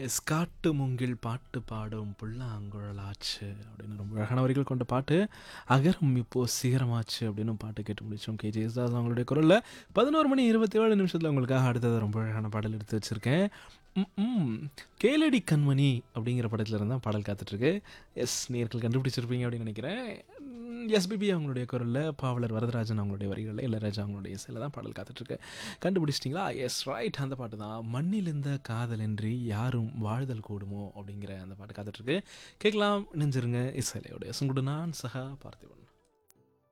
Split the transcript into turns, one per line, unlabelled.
S காட்டு மூங்கில் பாட்டு பாடும் புல்லாங்குழலாச்சு அப்படின்னு ரொம்ப அழகான வரிகள் கொண்ட பாட்டு அகரம் இப்போ சீரமாச்சு அப்படின்னு பாட்டு கேட்டு முடிச்சோம் கே ஜெயசுதாஸ் அவங்களுடைய குரலில் பதினோரு மணி இருபத்தி ஏழு நிமிஷத்தில் உங்களுக்காக அடுத்தது ரொம்ப அழகான பாடல் எடுத்து வச்சுருக்கேன் ம் கேளடி கண்மணி அப்படிங்கிற படத்தில் இருந்தால் பாடல் காத்துட்ருக்கு எஸ் நேர்கள் கண்டுபிடிச்சிருப்பீங்க அப்படின்னு நினைக்கிறேன் எஸ்பிபி அவங்களுடைய குரலில் பாவலர் வரதராஜன் அவங்களுடைய வரிகளில் இளையராஜா அவங்களுடைய இசையில் தான் பாடல் காத்துட்ருக்கு கண்டுபிடிச்சிட்டிங்களா எஸ் ரைட் அந்த பாட்டு தான் மண்ணிலிருந்த காதலின்றி யாரும் வாழ்தல் கூடுமோ அப்படிங்கிற அந்த பாட்டு காத்துட்ருக்கு கேட்கலாம் நெஞ்சிருங்க இசைலையோட சுங்குடு நான் சஹா பார்த்திபன்